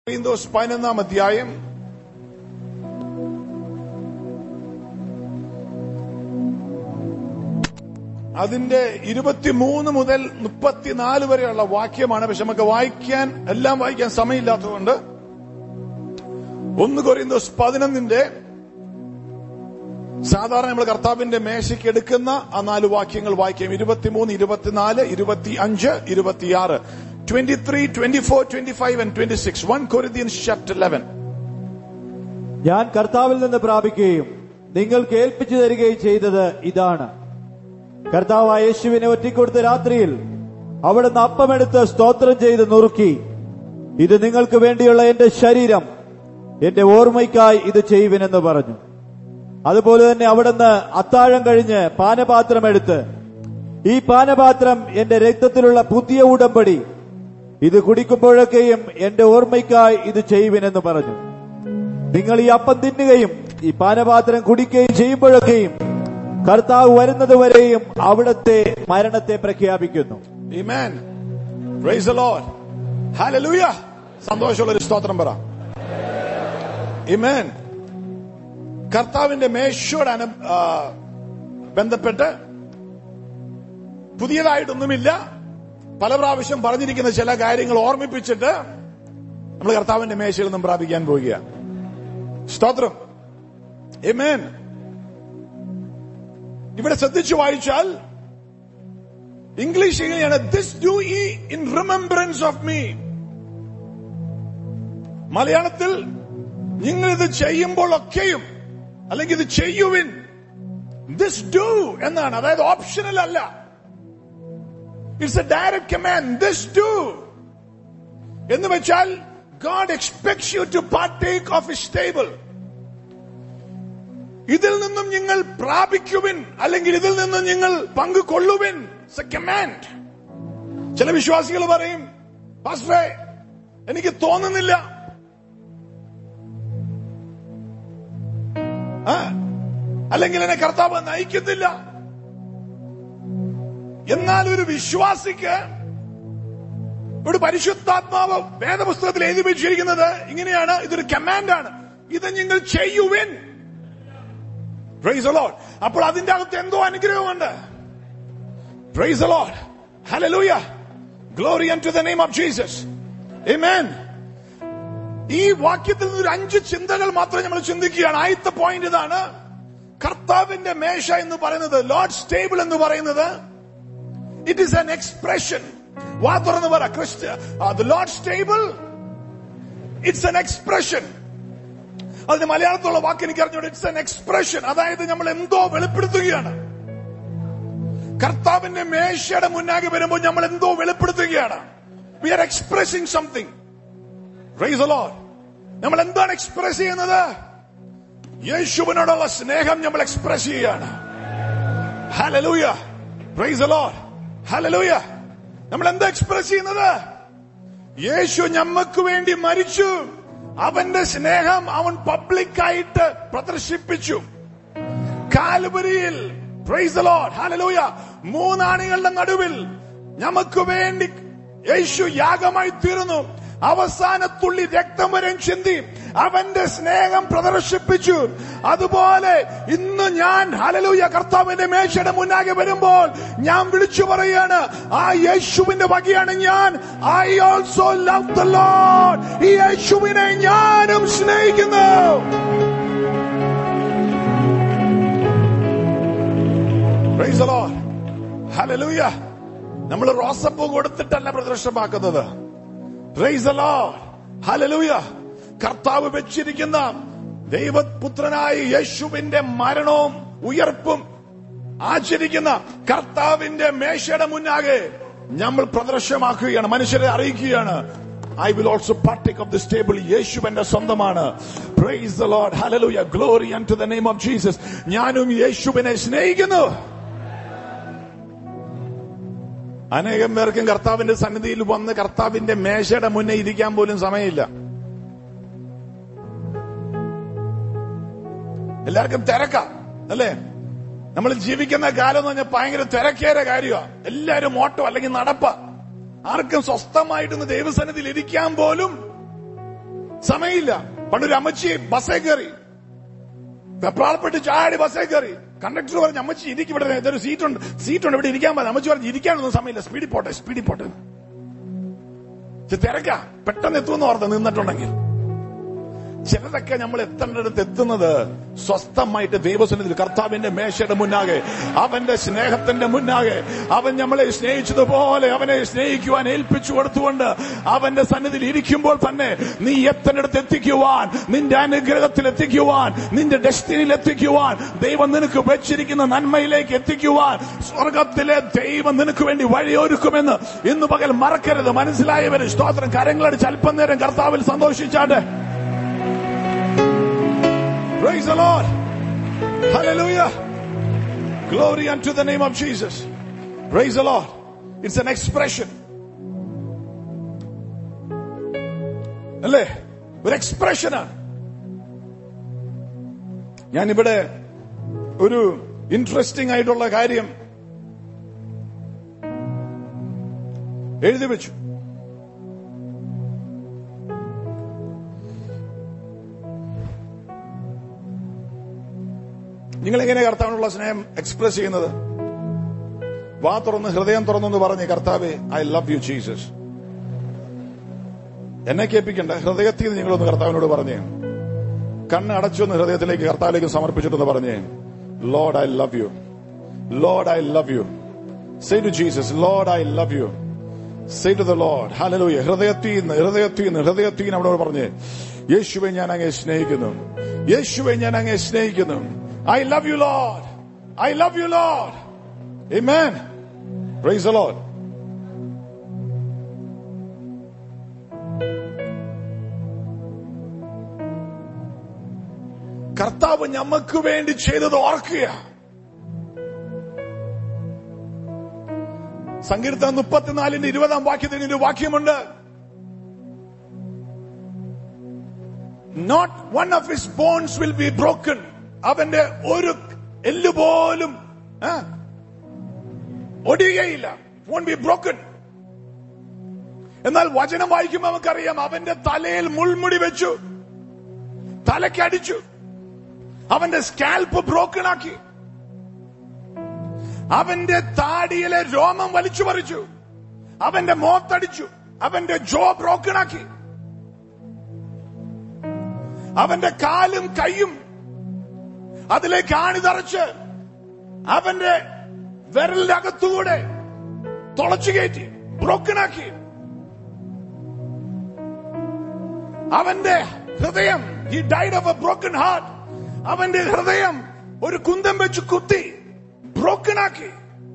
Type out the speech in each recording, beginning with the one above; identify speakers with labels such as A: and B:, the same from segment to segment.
A: കൊറിന്തോസ് പതിനൊന്നാം അധ്യായം അതിന്റെ ഇരുപത്തിമൂന്ന് മുതൽ മുപ്പത്തിനാല് വരെയുള്ള വാക്യമാണ് പക്ഷെ നമുക്ക് വായിക്കാൻ എല്ലാം വായിക്കാൻ സമയമില്ലാത്തതുകൊണ്ട് ഒന്ന് കൊറിന്തോസ് പതിനൊന്നിന്റെ സാധാരണ നമ്മൾ കർത്താവിന്റെ മേശയ്ക്ക് എടുക്കുന്ന ആ നാല് വാക്യങ്ങൾ വായിക്കാം ഇരുപത്തിമൂന്ന് ഇരുപത്തിനാല് ഇരുപത്തി അഞ്ച് ഇരുപത്തിയാറ് twenty three twenty four twenty five and twenty six one Corinthians chapter eleven
B: ഞാൻ കർത്താവിൽ നിന്ന് പ്രാപിക്കുകയും നിങ്ങൾക്ക് ഏൽപ്പിച്ചു തരികയും ചെയ്തത് ഇതാണ് കർത്താവായ യേശുവിനെ ഒറ്റിക്കൊടുത്ത രാത്രിയിൽ അവിടുന്ന് അപ്പമെടുത്ത് സ്തോത്രം ചെയ്ത് നുറുക്കി ഇത് നിങ്ങൾക്ക് വേണ്ടിയുള്ള എന്റെ ശരീരം എന്റെ ഓർമ്മയ്ക്കായി ഇത് ചെയ്യുവിനെന്ന് പറഞ്ഞു അതുപോലെ തന്നെ അവിടുന്ന് അത്താഴം കഴിഞ്ഞ് പാനപാത്രം എടുത്ത് ഈ പാനപാത്രം എന്റെ രക്തത്തിലുള്ള പുതിയ ഉടമ്പടി ഇത് കുടിക്കുമ്പോഴൊക്കെയും എന്റെ ഓർമ്മയ്ക്കായി ഇത് ചെയ്യുവിനെന്ന് പറഞ്ഞു നിങ്ങൾ ഈ അപ്പം തിന്നുകയും ഈ പാനപാത്രം കുടിക്കുകയും ചെയ്യുമ്പോഴൊക്കെയും കർത്താവ് വരുന്നത് വരെയും അവിടത്തെ മരണത്തെ പ്രഖ്യാപിക്കുന്നു
A: Amen. Praise the Lord. Hallelujah. സന്തോഷമുള്ള ഒരു സ്തോത്രം പറ Amen. കർത്താവിന്റെ മേശയോട് അനു ആ, ബന്ധപ്പെട്ട് പുതിയതായിട്ടൊന്നുമില്ല പല പ്രാവശ്യം പറഞ്ഞിരിക്കുന്ന ചില കാര്യങ്ങൾ ഓർമ്മിപ്പിച്ചിട്ട് നമ്മൾ കർത്താവിന്റെ മേശയിൽ നിന്നും പ്രാപിക്കാൻ പോവുക സ്തോത്രം Amen. ഇവിടെ ശ്രദ്ധിച്ചു വായിച്ചാൽ ഇംഗ്ലീഷ് എങ്ങനെയാണ് ദിസ് ഡു ഈ ഇൻ റിമെമ്പറൻസ് ഓഫ് മീ മലയാളത്തിൽ നിങ്ങൾ ഇത് ചെയ്യുമ്പോഴൊക്കെയും അല്ലെങ്കിൽ ഇത് ചെയ്യുവിൻ ദിസ് ഡു എന്നാണ് അതായത് ഓപ്ഷണൽ അല്ല it's a direct command this do എന്ന് വെച്ചാൽ God expects you to partake of his table ഇതിൽ നിന്നും നിങ്ങൾ പ്രാപിക്കുവിൻ അല്ലെങ്കിൽ ഇതിൽ നിന്നും നിങ്ങൾ പങ്കുകൊള്ളുവിൻ കമാൻഡ് ചില വിശ്വാസികൾ പറയും പാസ്റ്ററെ എനിക്ക് തോന്നുന്നില്ല ആ, അല്ലെങ്കിൽ എന്നെ കർത്താവ് നയിക്കുന്നില്ല എന്നാൽ ഒരു വിശ്വാസിക്ക് ഒരു പരിശുദ്ധാത്മാവ് വേദപുസ്തകത്തിൽ എഴുതി വെച്ചിരിക്കുന്നത് ഇങ്ങനെയാണ് ഇതൊരു കമാൻഡാണ് ഇത് നിങ്ങൾ ചെയ്യുവിൻ പ്രൈസ് ലോഡ് അപ്പോൾ അതിന്റെ അകത്ത് എന്തോ അനുഗ്രഹമുണ്ട് praise Lord hallelujah glory to the name of Jesus amen ഈ വാക്യത്തിൽ നിന്ന് ഒരു അഞ്ച് ചിന്തകൾ മാത്രം നമ്മൾ ചിന്തിക്കുകയാണ് ആദ്യത്തെ പോയിന്റ് ഇതാണ് കർത്താവിന്റെ മേശ എന്ന് പറയുന്നത് ലോർഡ്സ് ടേബിൾ എന്ന് പറയുന്നത് ഇറ്റ് ഈസ് ആൻ എക്സ്പ്രഷൻ വാ തുറന്ന് പറ ക്രിസ്ത്യ Lord's table it's an expression അതിന് മലയാളത്തിലുള്ള വാക്ക് എനിക്ക് അറിഞ്ഞോട് ഇറ്റ്സ് ആൻ എക്സ്പ്രഷൻ അതായത് നമ്മൾ എന്തോ വെളിപ്പെടുത്തുകയാണ് കർത്താവിന്റെ മേശയുടെ മുന്നാകെ വരുമ്പോൾ നമ്മൾ എന്തോ വെളിപ്പെടുത്തുകയാണ് we are expressing something rise Lord നമ്മൾ എന്താണ് എക്സ്പ്രസ് ചെയ്യുന്നത് യേശുവിനോടുള്ള സ്നേഹം നമ്മൾ എക്സ്പ്രസ് ചെയ്യുകയാണ് ഹലലൂയ പ്രൈസ് ലോഡ് ഹലലൂയ നമ്മൾ എന്താ എക്സ്പ്രസ് ചെയ്യുന്നത് യേശു ഞമ്മക്ക് വേണ്ടി മരിച്ചു അവന്റെ സ്നേഹം അവൻ പബ്ലിക്കായിട്ട് പ്രദർശിപ്പിച്ചു കാൽവരിയിൽ പ്രൈസ് ലോഡ് ഹലലൂയ മൂന്നാണികളുടെ നടുവിൽ നമുക്ക് വേണ്ടി യേശു യാഗമായി തീർന്നു അവസാന തുള്ളി രക്തം വരെ ചിന്തി അവന്റെ സ്നേഹം പ്രദർശിപ്പിച്ചു അതുപോലെ ഇന്ന് ഞാൻ ഹലലൂയ കർത്താവിന്റെ മേശയുടെ മുന്നാകെ വരുമ്പോൾ ഞാൻ വിളിച്ചു പറയാണ് ആ യേശുവിന്റെ വകയാണ് ഞാൻ I also love the Lord ഈ യേശുവിനെ ഞാനും സ്നേഹിക്കുന്നു Praise the Lord. Hallelujah. നമ്മൾ റോസപ്പൂ കൊടുത്തിട്ടല്ല പ്രദർശനമാക്കുന്നത് Praise the Lord. Hallelujah. കർത്താവ് വെച്ചിരിക്കുന്ന ദൈവപുത്രനായ യേശുവിന്റെ മരണവും ഉയർപ്പും ആചരിക്കുന്ന കർത്താവിന്റെ മേശയുടെ മുന്നാകെ നമ്മൾ പ്രദർശനമാക്കുകയാണ് മനുഷ്യരെ അറിയിക്കുകയാണ് I will also partake of this table യേശു എന്റെ സ്വന്തമാണ് praise the Lord hallelujah glory to the name of Jesus ഞാനും യേശുവിനെ സ്നേഹിക്കുന്നു അനേകം പേർക്കും കർത്താവിന്റെ സന്നിധിയിൽ വന്ന് കർത്താവിന്റെ മേശയുടെ മുന്നേ ഇരിക്കാൻ പോലും സമയമില്ല എല്ലാവർക്കും തിരക്ക അല്ലേ നമ്മൾ ജീവിക്കുന്ന കാലം എന്ന് പറഞ്ഞാൽ ഭയങ്കര തിരക്കേറെ കാര്യമാണ് എല്ലാവരും ഓട്ടോ അല്ലെങ്കിൽ നടപ്പ ആർക്കും സ്വസ്ഥമായിട്ടൊന്ന് ദൈവസന്നിധിയിൽ ഇരിക്കാൻ പോലും സമയമില്ല പണ്ടൊരു അമ്മച്ചി ബസ്സേ കയറി വെപ്രാളപ്പെട്ട് ചാടി ബസ്സേ കയറി കണ്ടക്ടർ പറഞ്ഞു അമ്മച്ചി ഇരിക്കും ഇവിടെ ഇതൊരു സീറ്റുണ്ട് സീറ്റുണ്ട് ഇവിടെ ഇരിക്കാൻ പറഞ്ഞു അമ്മച്ചി പറഞ്ഞു ഇരിക്കാനൊന്നും സമയമില്ല സ്പീഡിൽ പോട്ടെ സ്പീഡിൽ പോട്ടെ ഇത് തിരക്കാ പെട്ടെന്ന് എത്തുമെന്ന് ഓർത്ത് നിന്നിട്ടുണ്ടെങ്കിൽ ചിലരൊക്കെ നമ്മൾ എത്തേണ്ടടുത്ത് എത്തുന്നത് സ്വസ്ഥമായിട്ട് ദൈവസന്നിധിയിൽ കർത്താവിന്റെ മേശയുടെ മുന്നാകെ അവന്റെ സ്നേഹത്തിന്റെ മുന്നാകെ അവൻ നമ്മളെ സ്നേഹിച്ചതുപോലെ അവനെ സ്നേഹിക്കുവാൻ ഏൽപ്പിച്ചു കൊടുത്തുകൊണ്ട് അവന്റെ സന്നിധിയിൽ ഇരിക്കുമ്പോൾ തന്നെ നീ എത്തേണ്ടടുത്ത് എത്തിക്കുവാൻ നിന്റെ അനുഗ്രഹത്തിൽ എത്തിക്കുവാൻ നിന്റെ ഡെസ്റ്റിനിയിൽ എത്തിക്കുവാൻ ദൈവം നിനക്ക് വെച്ചിരിക്കുന്ന നന്മയിലേക്ക് എത്തിക്കുവാൻ സ്വർഗത്തിലെ ദൈവം നിനക്ക് വേണ്ടി വഴിയൊരുക്കുമെന്ന് ഇന്ന് പകൽ മറക്കരുത് മനസ്സിലായവര് സ്തോത്രം കരങ്ങളടിച്ച് അല്പം നേരം കർത്താവിൽ സന്തോഷിച്ചാട്ടെ Praise the Lord. Hallelujah. Glory unto the name of Jesus. Praise the Lord. It's an expression. അല്ലേ ഒരു എക്സ്പ്രഷനാണ് ഞാനിവിടെ ഒരു ഇൻട്രസ്റ്റിംഗ് ആയിട്ടുള്ള കാര്യം എഴുതി വെച്ചു നിങ്ങൾ എങ്ങനെ കർത്താവിനുള്ള സ്നേഹം എക്സ്പ്രസ് ചെയ്യുന്നത് വാ തുറന്ന് ഹൃദയം തുറന്നു പറഞ്ഞ് കർത്താവെ ഐ ലവ് യു ജീസസ് എന്നെ കേൾപ്പിക്കണ്ട ഹൃദയത്തിൽ നിന്ന് നിങ്ങളൊന്ന് കർത്താവിനോട് പറഞ്ഞേ കണ്ണ് അടച്ചൊന്ന് ഹൃദയത്തിലേക്ക് കർത്താവിലേക്ക് സമർപ്പിച്ചിട്ടൊന്ന് പറഞ്ഞേ Lord I love you Lord I love you say to Jesus Lord I love you say to the Lord hallelujah ഹൃദയത്തിൽ നിന്ന് ഹൃദയത്തിൽ നിന്ന് ഹൃദയത്തിൽ നിന്ന് അവിടെ പറഞ്ഞേ യേശുവെ ഞാൻ അങ്ങേ സ്നേഹിക്കുന്നു യേശുവെ ഞാൻ അങ്ങേ സ്നേഹിക്കുന്നു I love you Lord I love you Lord Amen. Praise the Lord. കർത്താവ് ഞമ്മക്ക് വേണ്ടി ചെയ്തത് ഓർക്കുക സങ്കീർത്തനം മുപ്പത്തിനാലിന്റെ ഇരുപതാം വാക്യത്തിന് ഒരു വാക്യമുണ്ട് not one of his bones will be broken അവന്റെ ഒരു എല്ലുപോലും ആ, ഒടിയുകയില്ല വോണ്ട് ബി ബ്രോക്കൺ എന്നാൽ വചനം വായിക്കുമ്പോൾ നമുക്കറിയാം അവന്റെ തലയിൽ മുൾമുടി വെച്ചു തലക്കടിച്ചു അവന്റെ സ്കാൽപ്പ് ബ്രോക്കൺ ആക്കി അവന്റെ താടിയിലെ രോമം വലിച്ചു പറിച്ചു അവന്റെ മോത്തടിച്ചു അവന്റെ ജോ ബ്രോക്കൺ ആക്കി അവന്റെ കാലും കൈയും അതിലേക്ക് ആണിതറച്ച് അവന്റെ വിരലിന്റെ അകത്തുകൂടെ തുളച്ചു കയറ്റി ബ്രോക്കനാക്കി അവന്റെ ഹൃദയം ഈ died of a broken heart അവന്റെ ഹൃദയം ഒരു കുന്തം വെച്ച് കുത്തി ബ്രോക്കനാക്കി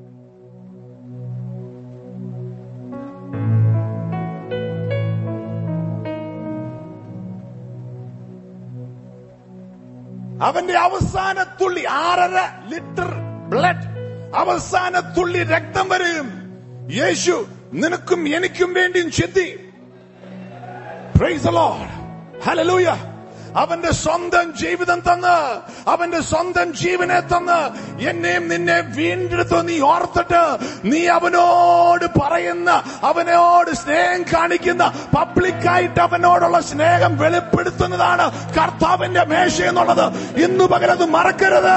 A: അവന്റെ അവസാന തുള്ളി ആറര ലിറ്റർ ബ്ലഡ് അവസാന തുള്ളി രക്തം വരെയും യേശു നിനക്കും എനിക്കും വേണ്ടിയും ചിന്തി Praise the Lord. Hallelujah. അവന്റെ സ്വന്തം ജീവിതം തന്ന് അവന്റെ സ്വന്തം ജീവനെ തന്ന് എന്നെയും നിന്നെ വീണ്ടെടുത്ത് നീ ഓർത്തിട്ട് നീ അവനോട് പറയുന്ന അവനോട് സ്നേഹം കാണിക്കുന്ന പബ്ലിക്കായിട്ട് അവനോടുള്ള സ്നേഹം വെളിപ്പെടുത്തുന്നതാണ് കർത്താവിന്റെ മേശ എന്നുള്ളത് ഇന്നു പകരത് മറക്കരുത്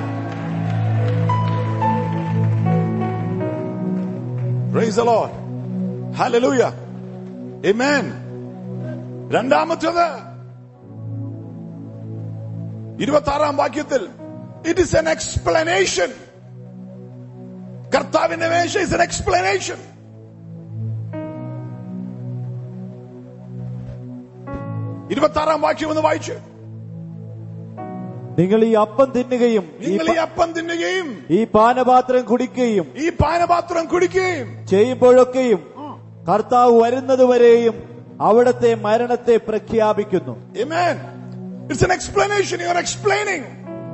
A: Praise the Lord. Hallelujah. Amen. രണ്ടാമത്തത് ഇരുപത്തി ആറാം വാക്യത്തിൽ ഇറ്റ് ഇസ് എൻ എക്സ്പ്ലനേഷൻ കർത്താവിന്റെ മേശ ഇസ് എൻ എക്സ്പ്ലനേഷൻ ഇരുപത്തി ആറാം വാക്യം ഒന്ന് വായിച്ചു
B: നിങ്ങൾ ഈ അപ്പം തിന്നുകയും ഈ
A: നിങ്ങൾ ഈ
B: പ-
A: അപ്പം തിന്നുകയും
B: ഈ പാനപാത്രം കുടിക്കുകയും
A: ഈ പാനപാത്രം കുടിക്കുകയും
B: ചെയ്യുമ്പോഴൊക്കെയും കർത്താവ് വരുന്നതുവരെയും അവിടത്തെ മരണത്തെ പ്രഖ്യാപിക്കുന്നു
A: Amen. It's an explanation. You are explaining.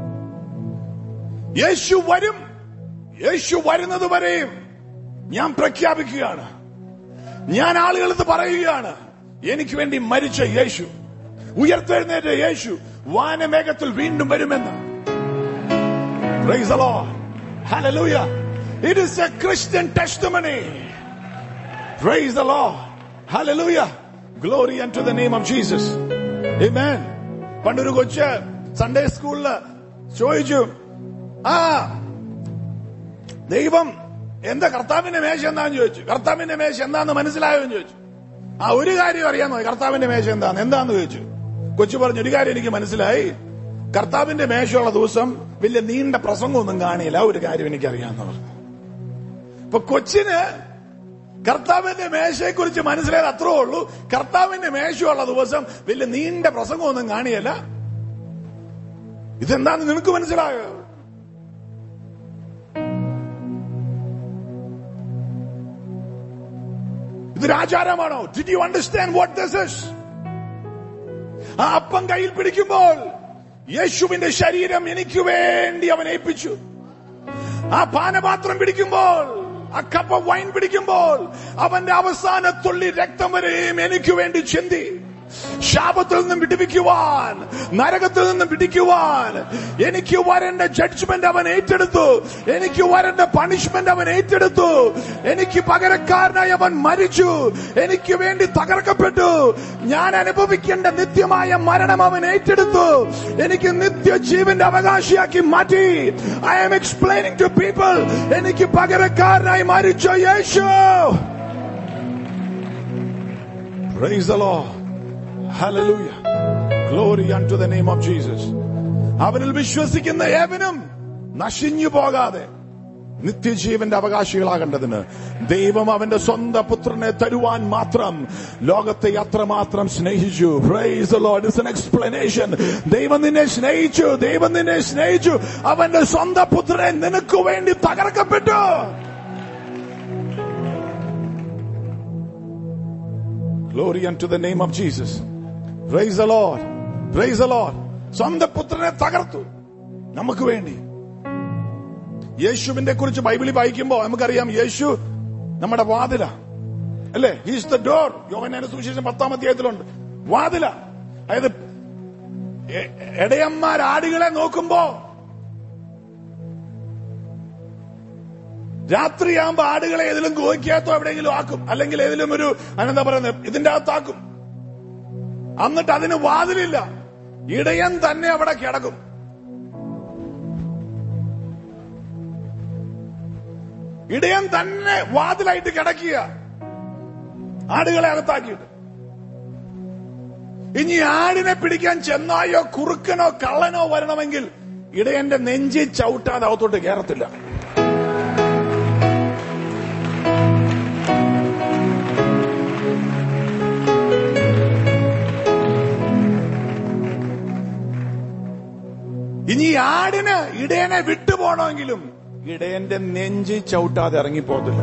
A: യേശു വരും യേശു വരുന്നത് വരെയും ഞാൻ പ്രഖ്യാപിക്കുകയാണ് ഞാൻ ആളുകളത് പറയുകയാണ് എനിക്ക് വേണ്ടി മരിച്ച യേശു ഉയർത്തെഴുന്നേറ്റ യേശു വാനമേഘത്തിൽ വീണ്ടും വരുമെന്ന് Praise the Lord. Hallelujah. It is a Christian testimony. Praise the Lord. Hallelujah. Glory unto the name of Jesus. Amen. പണ്ടൊരു കൊച്ച് സൺഡേ സ്കൂളില് ചോദിച്ചു ആ ദൈവം എന്താ കർത്താവിന്റെ മേശ എന്താന്ന് ചോദിച്ചു കർത്താവിന്റെ മേശ എന്താന്ന് മനസ്സിലായോ എന്ന് ചോദിച്ചു ആ ഒരു കാര്യം അറിയാമോ കർത്താവിന്റെ മേശ എന്താന്ന് എന്താന്ന് ചോദിച്ചു കൊച്ചു പറഞ്ഞു ഒരു കാര്യം എനിക്ക് മനസ്സിലായി കർത്താവിന്റെ മേശയുള്ള ദിവസം വലിയ നീണ്ട പ്രസംഗമൊന്നും കാണിയില്ല ആ ഒരു കാര്യം എനിക്കറിയാമെന്ന് പറഞ്ഞു ഇപ്പൊ കൊച്ചിന് കർത്താവിന്റെ മേശയെ കുറിച്ച് മനസ്സിലായത് അത്രേ ഉള്ളൂ കർത്താവിന്റെ മേശയുള്ള ദിവസം വലിയ നീണ്ട പ്രസംഗമൊന്നും കാണിയല്ല ഇതെന്താന്ന് നിനക്ക് മനസ്സിലായോ ഇതൊരു ആചാരമാണോ did you understand what this is ആ അപ്പം കയ്യിൽ പിടിക്കുമ്പോൾ യേശുവിന്റെ ശരീരം എനിക്ക് വേണ്ടി അവൻ ഏൽപ്പിച്ചു ആ പാനപാത്രം പിടിക്കുമ്പോൾ ആ കപ്പ് വൈൻ പിടിക്കുമ്പോൾ അവന്റെ അവസാന തുള്ളി രക്തം വരെയും എനിക്ക് വേണ്ടി ചിന്തി ശാപത്തിൽ നിന്നും വിടുവിക്കുവാൻ നരകത്തിൽ നിന്നും പിടിക്കുവാൻ എനിക്ക് വരേണ്ട ജഡ്ജ്മെന്റ് അവൻ ഏറ്റെടുത്തു എനിക്ക് വരേണ്ട പണിഷ്മെന്റ് അവൻ ഏറ്റെടുത്തു എനിക്ക് പകരക്കാരനായി അവൻ മരിച്ചു എനിക്ക് വേണ്ടി തകർക്കപ്പെട്ടു ഞാൻ അനുഭവിക്കേണ്ട നിത്യമായ മരണം അവൻ ഏറ്റെടുത്തു എനിക്ക് നിത്യജീവന്റെ അവകാശിയാക്കി മാറ്റി I am explaining to people എനിക്ക് പകരക്കാരനായി മരിച്ച യേശു Praise the Lord. Hallelujah. Glory unto the name of Jesus. അവനിൽ വിശ്വസിക്കുന്ന ഏവനും നശിഞ്ഞു പോകാതെ നിത്യജീവന്റെ അവകാശികളാകേണ്ടതിന് ദൈവം അവന്റെ സ്വന്തം പുത്രനെ തരുവാൻ മാത്രം ലോകത്തെ അത്രമാത്രം സ്നേഹിച്ചു praise the Lord. It's an explanation. ദൈവം നിന്നെ സ്നേഹിച്ചു ദൈവം നിന്നെ സ്നേഹിച്ചു അവന്റെ സ്വന്തം പുത്രനെ നിനക്ക് വേണ്ടി തകർക്കപ്പെട്ടു Glory unto the name of Jesus. Praise the Lord. Praise the Lord. സ്വന്തം പുത്രനെ തകർത്തു നമുക്ക് വേണ്ടി യേശുവിനെ കുറിച്ച് ബൈബിളിൽ വായിക്കുമ്പോൾ നമുക്കറിയാം യേശു നമ്മുടെ വാതില അല്ലേ ഹീസ് ദ ഡോർ യോഹനാന സുവിശേഷം പത്താം അധ്യായത്തിലുണ്ട് വാതില അതായത് എ- എടയന്മാർ ആടുകളെ നോക്കുമ്പോ രാത്രിയാകുമ്പോ ആടുകളെ ഏതിലും ഗോയ്ക്കകത്തോ എവിടെയെങ്കിലും ആക്കും അല്ലെങ്കിൽ ഏതിലും ഒരു അതിനെന്താ പറയുന്നത് ഇതിന്റെ അകത്താക്കും എന്നിട്ട് അതിന് വാതിലില്ല ഇടയൻ തന്നെ അവിടെ കിടക്കും ഇടയൻ തന്നെ വാതിലായിട്ട് കിടക്കുക ആടുകളെ അകത്താക്കിയിട്ട് ഇനി ആടിനെ പിടിക്കാൻ ചെന്നായോ കുറുക്കനോ കള്ളനോ വരണമെങ്കിൽ ഇടയന്റെ നെഞ്ചി ചവിട്ടാതെ അകത്തോട്ട് കയറത്തില്ല ഇനി ഈ ആടിന് ഇടയനെ വിട്ടുപോകണമെങ്കിലും ഇടയന്റെ നെഞ്ചി ചവിട്ടാതെ ഇറങ്ങിപ്പോകത്തില്ല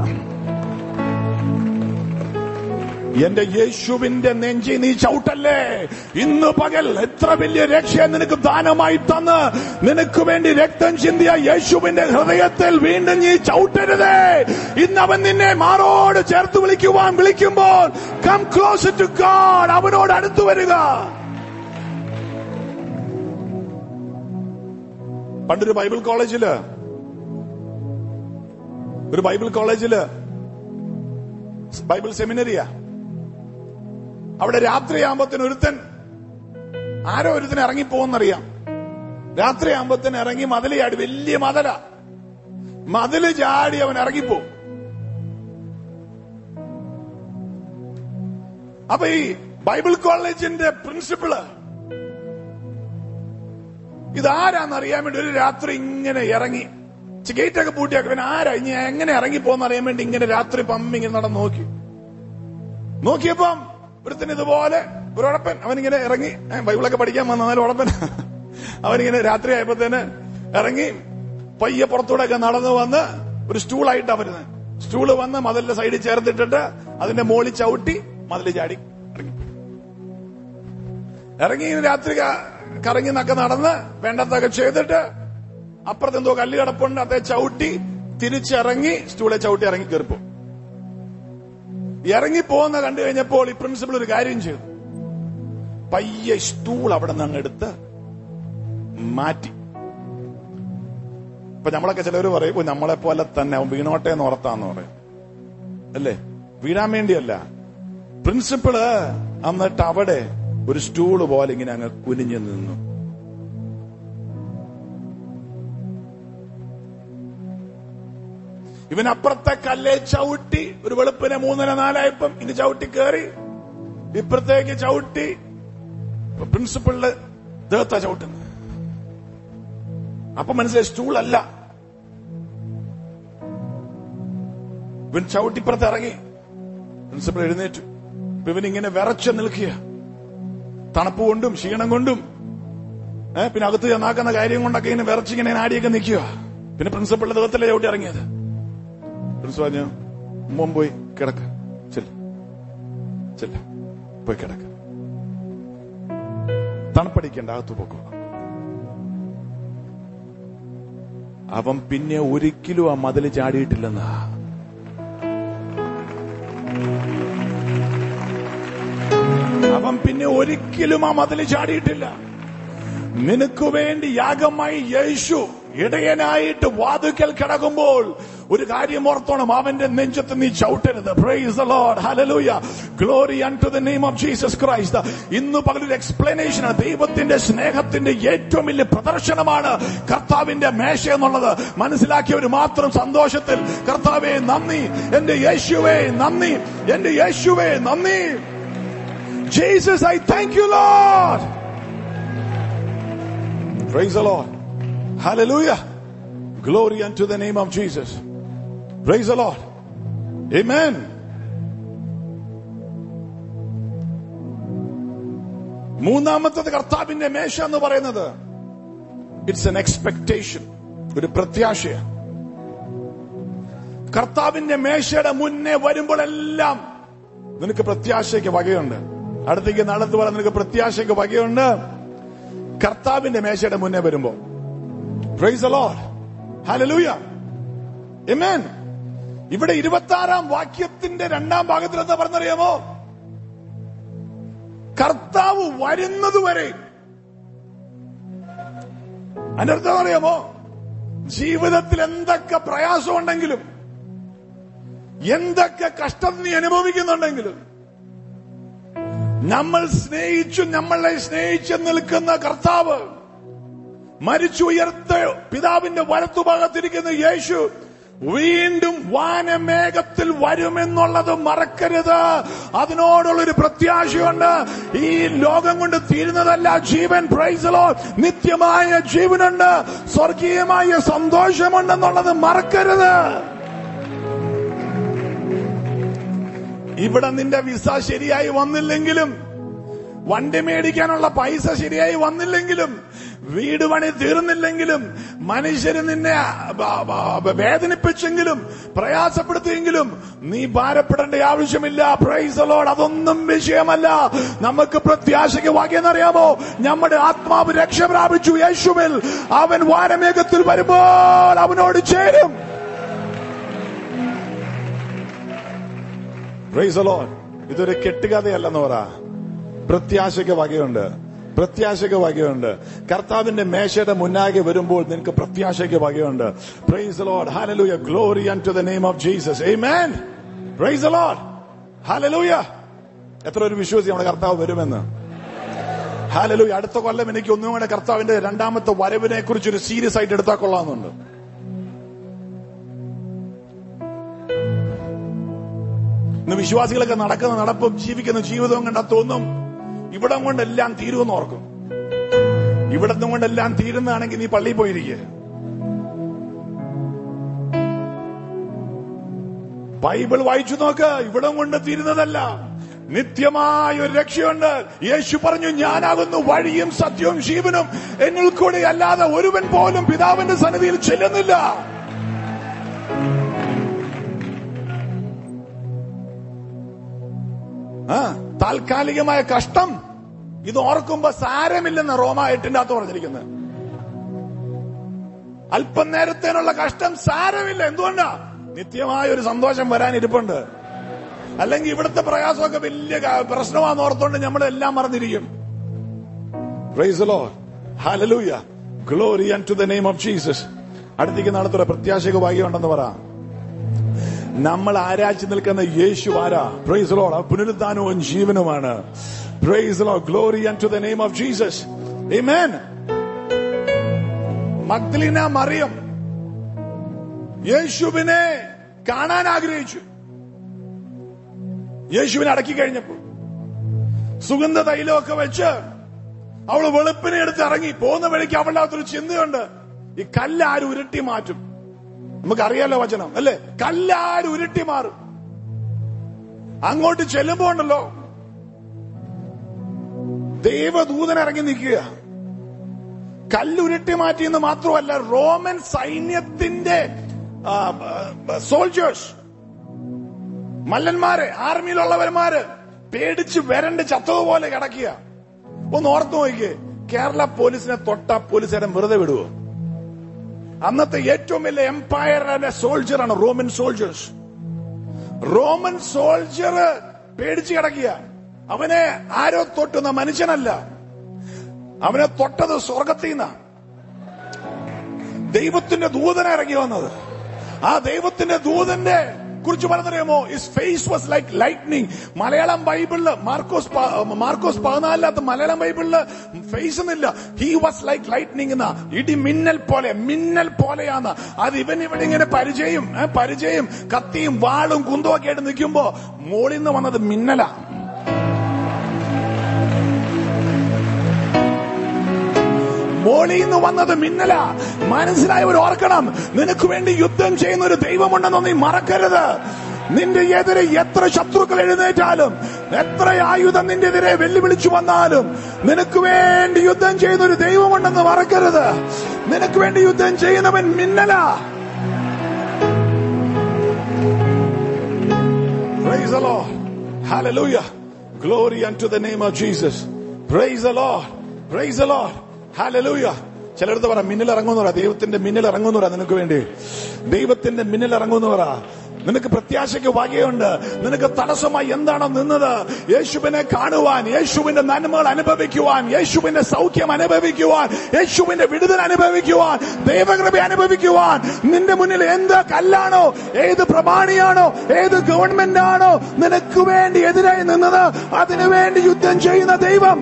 A: എന്റെ യേശുവിന്റെ നെഞ്ചി നീ ചവിട്ടല്ലേ ഇന്ന് പകൽ എത്ര വലിയ രക്ഷ നിനക്ക് ദാനമായി തന്ന് നിനക്ക് വേണ്ടി രക്തം ചിന്തിയ യേശുവിന്റെ ഹൃദയത്തിൽ വീണ്ടും നീ ചവിട്ടരുതേ ഇന്ന് അവൻ നിന്നെ മാറോട് ചേർത്ത് വിളിക്കുവാൻ വിളിക്കുമ്പോൾ കം ക്ലോസ് ടു ഗാഡ് അവനോട് അടുത്തു വരിക പണ്ടൊരു ബൈബിൾ കോളേജില് ഒരു ബൈബിൾ കോളേജില് ബൈബിൾ സെമിനറിയാ അവിടെ രാത്രിയാകുമ്പത്തിന് ഒരുത്തൻ ആരോ ഒരുത്തൻ ഇറങ്ങിപ്പോന്നറിയാം രാത്രിയാകുമ്പത്തിന് ഇറങ്ങി മതില് ചാടി വലിയ മതല മതില് ചാടി അവൻ ഇറങ്ങിപ്പോ അപ്പൊ ഈ ബൈബിൾ കോളേജിന്റെ പ്രിൻസിപ്പിള് ഇതാരാന്നറിയാൻ വേണ്ടി ഒരു രാത്രി ഇങ്ങനെ ഇറങ്ങി ഗേറ്റ് ഒക്കെ പൂട്ടിയാക്കി പിന്നെ ആരാ ഇനി എങ്ങനെ ഇറങ്ങി പോകുന്ന അറിയാൻ വേണ്ടി ഇങ്ങനെ രാത്രി പമ്പ് ഇങ്ങനെ നടന്ന് നോക്കി നോക്കിയപ്പം ഒരുത്തൻ ഇതുപോലെ ഒരു ഉഴപ്പൻ അവനിങ്ങനെ ഇറങ്ങി ഏ, ബൈബിളൊക്കെ പഠിക്കാൻ വന്നാലും ഉഴപ്പൻ അവനിങ്ങനെ രാത്രി ആയപ്പോഴത്തേന് ഇറങ്ങി പയ്യെ പുറത്തൂടെ ഒക്കെ നടന്നു വന്ന് ഒരു സ്റ്റൂളായിട്ടാ വരുന്നത് സ്റ്റൂള് വന്ന് മതിലിന്റെ സൈഡിൽ ചേർത്തിട്ടിട്ട് അതിന്റെ മോളിൽ ചവിട്ടി മതിൽ ചാടി ഇറങ്ങി ഇറങ്ങി ഇങ്ങനെ രാത്രി ക- കറങ്ങി നക്കെ നടന്ന് വേണ്ടതൊക്കെ ചെയ്തിട്ട് അപ്പുറത്ത് എന്തോ കല്ല് കിടപ്പുണ്ട് അതേ ചവിട്ടി തിരിച്ചിറങ്ങി സ്റ്റൂളെ ചവിട്ടി ഇറങ്ങി കയറിപ്പോ ഇറങ്ങി പോകുന്ന കണ്ടു കഴിഞ്ഞപ്പോൾ ഈ പ്രിൻസിപ്പൾ ഒരു കാര്യം ചെയ്തു പയ്യെ സ്റ്റൂൾ അവിടെ നിന്ന് എടുത്ത് മാറ്റി ഇപ്പൊ നമ്മളൊക്കെ ചിലവർ പറയും "ഓ, നമ്മളെ പോലെ തന്നെ അവൻ വീണോട്ടെ എന്ന് ഓർത്താന്ന് പറയും അല്ലേ വീഴാൻ വേണ്ടിയല്ല പ്രിൻസിപ്പിള് എന്നിട്ട് അവിടെ ഒരു സ്റ്റൂള് പോലെ ഇങ്ങനെ അങ്ങ് കുനിഞ്ഞു നിന്നു ഇവൻ അപ്പുറത്തെ കല്ലേ ചവിട്ടി ഒരു വെളുപ്പിനെ മൂന്നര നാലായപ്പം ഇനി ചവിട്ടി കയറി ഇപ്പുറത്തേക്ക് ചവിട്ടി പ്രിൻസിപ്പളിന്റെ ദേഹത്താ ചവിട്ടുന്നത് അപ്പൊ മനസ്സിലായി സ്റ്റൂൾ അല്ല ഇവൻ ചവിട്ടിപ്പുറത്ത് ഇറങ്ങി പ്രിൻസിപ്പൾ എഴുന്നേറ്റു ഇപ്പൊ ഇവൻ ഇങ്ങനെ വിറച്ച് നിൽക്കുക തണുപ്പ് കൊണ്ടും ക്ഷീണം കൊണ്ടും ഏഹ് പിന്നെ അകത്ത് ചെന്നാക്കുന്ന കാര്യം കൊണ്ടൊക്കെ ഇങ്ങനെ വിറച്ചിങ്ങനെ നാടിയൊക്കെ നിൽക്കുക പിന്നെ പ്രിൻസിപ്പളിന്റെ ദേഹത്തല്ലേ ചവിട്ടി ഇറങ്ങിയത് പ്രിൻസിപ്പൾ പറഞ്ഞു മോൻ പോയി കിടക്ക ചെല്ല ചെല്ല പോയി കിടക്ക തണുപ്പടിക്കണ്ട അകത്ത് പോക്കോ അവൻ പിന്നെ ഒരിക്കലും ആ മതില് ചാടിയിട്ടില്ലെന്നാ അവൻ പിന്നെ ഒരിക്കലും ആ മതില് ചാടിയിട്ടില്ല നിനക്ക് വേണ്ടി യാഗമായി യേശു ഇടയനായിട്ട് വാതുക്കൽ കിടക്കുമ്പോൾ ഒരു കാര്യം ഓർത്തോണം അവന്റെ നെഞ്ചത്ത് നീ ചവിട്ടരുത് praise the Lord hallelujah glory unto the name of Jesus Christ ഇന്ന് പകലൊരു എക്സ്പ്ലനേഷൻ ദൈവത്തിന്റെ സ്നേഹത്തിന്റെ ഏറ്റവും വലിയ പ്രദർശനമാണ് കർത്താവിന്റെ മേശ എന്നുള്ളത് മനസ്സിലാക്കിയവർ മാത്രം സന്തോഷത്തിൽ കർത്താവെ നന്ദി എന്റെ യേശുവേ നന്ദി എന്റെ യേശുവേ നന്ദി Jesus I thank you Lord Praise the Lord. Hallelujah. Glory unto the name of Jesus. Praise the Lord. Amen. മൂന്നാമത്തത് കർത്താവിന്റെ മേശ എന്ന് പറയുന്നത് ഇറ്റ്സ് എൻ എക്സ്പെക്ടേഷൻ ഒരു പ്രത്യാശയാണ് കർത്താവിന്റെ മേശയുടെ മുന്നേ വരുമ്പോഴെല്ലാം നിനക്ക് പ്രത്യാശയ്ക്ക് വകയുണ്ട് അടുത്തേക്ക് നടത്തു പറയാൻ നിനക്ക് പ്രത്യാശയ്ക്ക് വകയുണ്ട് കർത്താവിന്റെ മേശയുടെ മുന്നേ വരുമ്പോ പ്രൈസ് ലോഡ് ഹലലൂയ എമേൻ ഇവിടെ ഇരുപത്തി ആറാം വാക്യത്തിന്റെ രണ്ടാം ഭാഗത്തിൽ എന്താ പറഞ്ഞറിയാമോ കർത്താവ് വരുന്നതുവരെ അതിന്റെ അർത്ഥം അറിയാമോ ജീവിതത്തിൽ എന്തൊക്കെ പ്രയാസമുണ്ടെങ്കിലും എന്തൊക്കെ കഷ്ടം നീ അനുഭവിക്കുന്നുണ്ടെങ്കിലും നമ്മൾ സ്നേഹിച്ചു നമ്മളെ സ്നേഹിച്ചു നിൽക്കുന്ന കർത്താവ് മരിച്ചുയർത്ത പിതാവിന്റെ വലത്തുഭാഗത്തിരിക്കുന്ന യേശു വീണ്ടും വാനമേഘത്തിൽ വരുമെന്നുള്ളത് മറക്കരുത് അതിനോടുള്ളൊരു പ്രത്യാശയുണ്ട് ഈ ലോകം കൊണ്ട് തീരുന്നതല്ല ജീവൻ പ്രൈസലോ നിത്യമായ ജീവനുണ്ട് സ്വർഗീയമായ സന്തോഷമുണ്ടെന്നുള്ളത് മറക്കരുത് ഇവിടെ നിന്റെ വിസ ശരിയായി വന്നില്ലെങ്കിലും വണ്ടി മേടിക്കാനുള്ള പൈസ ശരിയായി വന്നില്ലെങ്കിലും വീട് പണി തീർന്നില്ലെങ്കിലും മനുഷ്യര് നിന്നെ ബ- ബ- വേദനിപ്പിച്ചെങ്കിലും പ്രയാസപ്പെടുത്തിയെങ്കിലും നീ ഭാരപ്പെടേണ്ട ആവശ്യമില്ല പ്രൈസ് ലോഡ് അതൊന്നും വിഷയമല്ല നമുക്ക് പ്രത്യാശയ്ക്ക് വാക്യെന്നറിയാമോ നമ്മുടെ ആത്മാവ് രക്ഷ പ്രാപിച്ചു യേശുവിൽ അവൻ വാനമേഘത്തിൽ വരുമ്പോൾ അവനോട് ചേരും പ്രൈസ് ലോഡ് ഇതൊരു കെട്ടുകഥയല്ലെന്ന് പറ പ്രത്യാശയ്ക്ക് വകയുണ്ട് പ്രത്യാശയ്ക്ക് വകയുണ്ട് കർത്താവിന്റെ മേശയുടെ മുന്നാകെ വരുമ്പോൾ നിനക്ക് പ്രത്യാശയ്ക്ക് വകയുണ്ട് praise Lord hallelujah glory unto the name of Jesus Amen. Praise Lord hallelujah എത്ര ഒരു വിശ്വാസി നമ്മുടെ കർത്താവ് വരുമെന്ന് ഹാലലൂയ അടുത്ത കൊല്ലം എനിക്ക് ഒന്നും കൂടെ കർത്താവിന്റെ രണ്ടാമത്തെ വരവിനെ കുറിച്ച് ഒരു സീരിയസ് ആയിട്ട് എടുത്താൽ കൊള്ളാമെന്നുണ്ട് ഇന്ന് വിശ്വാസികളൊക്കെ നടക്കുന്ന നടപ്പും ജീവിക്കുന്ന ജീവിതവും കണ്ടാ തോന്നും ഇവിടം കൊണ്ടെല്ലാം തീരുമെന്ന് ഓർക്കും ഇവിടത്തും കൊണ്ടെല്ലാം തീരുന്നതാണെങ്കിൽ നീ പള്ളിയിൽ പോയിരിക്കുക ബൈബിൾ വായിച്ചു നോക്ക് ഇവിടം കൊണ്ട് തീരുന്നതല്ല നിത്യമായ ഒരു രക്ഷയുണ്ട് യേശു പറഞ്ഞു ഞാനാകുന്നു വഴിയും സത്യവും ജീവനും എന്നിൽ കൂടി അല്ലാതെ ഒരുവൻ പോലും പിതാവിന്റെ സന്നിധിയിൽ ചെല്ലുന്നില്ല ആ താൽക്കാലികമായ കഷ്ടം ഇത് ഓർക്കുമ്പോ സാരമില്ലെന്ന് റോമ എട്ടിന്റെ അകത്ത് പറഞ്ഞിരിക്കുന്നത് അല്പം നേരത്തേനുള്ള കഷ്ടം സാരമില്ല എന്തുകൊണ്ടാ നിത്യമായ ഒരു സന്തോഷം വരാൻ ഇരിപ്പുണ്ട് അല്ലെങ്കിൽ ഇവിടുത്തെ പ്രയാസമൊക്കെ വലിയ ക- പ്രശ്നമാണെന്ന് ഓർത്തോണ്ട് നമ്മളെല്ലാം മറന്നിരിക്കും Praise the Lord. Hallelujah. Glory unto the name of Jesus. അടുത്തേക്ക് നടത്തുക പ്രത്യാശക ഭാഗ്യമുണ്ടെന്ന് പറ നമ്മൾ ആരാച്ച് നിൽക്കുന്ന യേശു ആരാ പ്രൈസ് ലോഡ് പുനരുദ്ധാനവും ജീവനുമാണ് Praise the Lord. Glory unto the name of Jesus. Amen. മഗ്ദലിന മറിയം യേശുവിനെ കാണാൻ ആഗ്രഹിച്ചു യേശുവിനെ അടക്കി കഴിഞ്ഞപ്പോ സുഗന്ധ തൈലമൊക്കെ വെച്ച് അവള് വെളുപ്പിനെ എടുത്ത് ഇറങ്ങി പോകുന്ന വഴിക്ക് അവളുടെ അകത്തൊരു ചിന്തയുണ്ട് ഈ കല്ല് ആര് ഉരുട്ടി മാറ്റും നമുക്കറിയാലോ വചനം അല്ലേ കല്ല് ആര് ഉരുട്ടി മാറും അങ്ങോട്ട് ചെല്ലുമ്പോ ഉണ്ടല്ലോ ദൈവദൂതൻ ഇറങ്ങി നിൽക്കുക കല്ലുരുട്ടി മാറ്റിയെന്ന് മാത്രമല്ല റോമൻ സൈന്യത്തിന്റെ സോൾജേഴ്സ് മല്ലന്മാര് ആർമിയിലുള്ളവന്മാര് പേടിച്ച് വരണ്ട് ചത്തതുപോലെ കിടക്കുക ഒന്ന് ഓർത്തു നോക്കിയേ കേരള പോലീസിനെ തൊട്ട പോലീസുകാരൻ വെറുതെ വിടുവോ അന്നത്തെ ഏറ്റവും വലിയ എംപയറിന്റെ സോൾജറാണ് റോമൻ സോൾജേഴ്സ് റോമൻ സോൾജർ പേടിച്ച് കിടക്കുക അവനെ ആരോ തൊട്ടുന്ന മനുഷ്യനല്ല അവനെ തൊട്ടത് സ്വർഗത്തിൽ നിന്നാ ദൈവത്തിന്റെ ദൂതന ഇറങ്ങി വന്നത് ആ ദൈവത്തിന്റെ ദൂതന്റെ കുറിച്ച് പറഞ്ഞറിയാമോ is face was like lightning Malayalam ബൈബിളില് മാർക്കോസ് പ- മാർക്കോസ് പതിനാലിനകത്ത് മലയാളം ബൈബിളില് ഫേസ് എന്നില്ല ഹി വാസ് ലൈക്ക് ലൈറ്റ്നിങ് എന്ന ഇടി മിന്നൽ പോലെ മിന്നൽ പോലെയാണ് അത് ഇവൻ ഇവിടെ ഇങ്ങനെ പരിചയം ഏ, പരിചയം കത്തിയും വാളും കുന്തവും ഒക്കെ ആയിട്ട് നിൽക്കുമ്പോ മോളിൽ നിന്ന് വന്നത് മിന്നലാ മോളിൽ നിന്ന് വന്നത് മിന്നല മനസ്സിലായവർ ഓർക്കണം നിനക്ക് വേണ്ടി യുദ്ധം ചെയ്യുന്ന ഒരു ദൈവമുണ്ടെന്ന് നീ മറക്കരുത് നിന്റെ എതിരെ എത്ര ശത്രുക്കൾ എഴുന്നേറ്റാലും എത്ര ആയുധം നിന്റെ എതിരെ വെല്ലുവിളിച്ചു വന്നാലും നിനക്ക് വേണ്ടി യുദ്ധം ചെയ്യുന്ന ഒരു ദൈവമുണ്ടെന്ന് മറക്കരുത് നിനക്ക് വേണ്ടി യുദ്ധം ചെയ്യുന്നവൻ മിന്നല Praise the Lord. Hallelujah. Glory unto the name of Jesus. Praise the Lord. Praise the Lord. Hallelujah. ചിലടത്ത് പറ മിന്നൽ ഇറങ്ങുന്നു പറ ദൈവത്തിന്റെ മിന്നൽ ഇറങ്ങുന്നു പറ നിനക്ക് വേണ്ടി ദൈവത്തിന്റെ മിന്നൽ ഇറങ്ങുന്നു പറ നിനക്ക് പ്രത്യാശയ്ക്ക് വകയുണ്ട് നിനക്ക് തടസ്സമായി എന്താണോ നിന്നത് യേശുവിനെ കാണുവാൻ യേശുവിന്റെ നന്മകൾ അനുഭവിക്കുവാൻ യേശുവിന്റെ സൗഖ്യം അനുഭവിക്കുവാൻ യേശുവിന്റെ വിടുതൽ അനുഭവിക്കുവാൻ ദൈവകൃപ അനുഭവിക്കുവാൻ നിന്റെ മുന്നിൽ എന്ത് കല്ലാണോ ഏത് പ്രമാണിയാണോ ഏത് ഗവൺമെന്റ് ആണോ നിനക്ക് വേണ്ടി എതിരായി നിന്നത് അതിനു വേണ്ടി യുദ്ധം ചെയ്യുന്ന ദൈവം